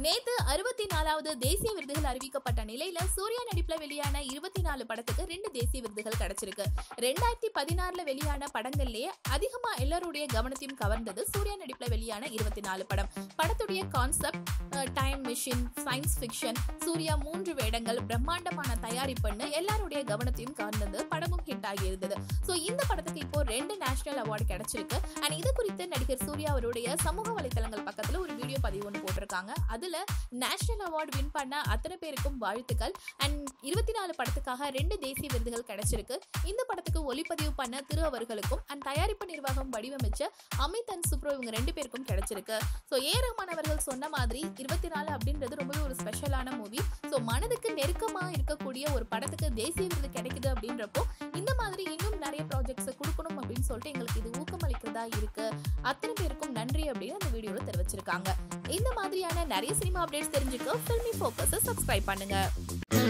நேத்து அறுபத்தி நாலாவது தேசிய விருதுகள் அறிவிக்கப்பட்ட நிலையில சூர்யா நடிப்புல வெளியான இருபத்தி நாலு படத்துக்கு ரெண்டு தேசிய விருதுகள் கிடைச்சிருக்கு ரெண்டாயிரத்தி பதினாறுல வெளியான படங்கள்லயே அதிகமா எல்லாருடைய கவனத்தையும் கவர்ந்தது சூர்யா நடிப்புல வெளியான இருபத்தி நாலு படம் படத்துடைய concept time machine science fiction Suriya மூன்று வேடங்கள் பிரம்மாண்டமான தயாரிப்புன்னு எல்லாருடைய கவனத்தையும் கவர்ந்தது படமும் ஹிட் ஆகி இருந்தது ஸோ இந்த படத்துக்கு இப்போ ரெண்டு நேஷனல் அவார்டு கிடைச்சிருக்கு அண்ட் இது குறித்து நடிகர் சூர்யா அவருடைய சமூக வலைத்தளங்கள் பக்கத்துல ஒரு வீடியோ பதிவு ஒன்று போட்டிருக்காங்க அதுல நேஷனல் அவார்டு வின் பண்ண அத்தனை பேருக்கும் வாழ்த்துக்கள் அண்ட் இருபத்தி நாலு படத்துக்காக ரெண்டு தேசிய விருதுகள் கிடைச்சிருக்கு இந்த படத்துக்கு ஒளிப்பதிவு பண்ண திரு அவர்களுக்கும் அண்ட் தயாரிப்பு நிர்வாகம் வடிவமைச்ச அமித் அண்ட் சுப்ரோ இவங்க ரெண்டு பேருக்கும் கிடைச்சிருக்கு ஸோ ஏ ரஹ்மான் அவர்கள் சொன்ன மாதிரி இருபத்தி நாலு அப்படின்றது ரொம்பவே ஒரு ஸ்பெஷலான மூவி ஸோ மனதுக்கு நெருக்கமாக இருக்கக்கூடிய ஒரு படத்துக்கு தேசிய விருது கிடைக்குது அப்படின்றப்போ இந்த மாதிரி இன்னும் நிறைய ப்ராஜெக்ட்ஸை கொடுக்கணும் அப்படின்னு சொல்லிட்டு எங்களுக்கு இது ஊக்கமளிக்கிறதா இருக்கு அத்தனை பேருக்கும் நன்றி அப்படின்னு அந்த வீடியோவில் தெரிவிச்சிருக்காங்க இந்த மாதிரியான நிறைய சினிமா அப்டேட்ஸ் தெரிஞ்சுக்க ஃபில்மி ஃபோக்கஸை சப்ஸ்கிரைப் பண்ணுங்க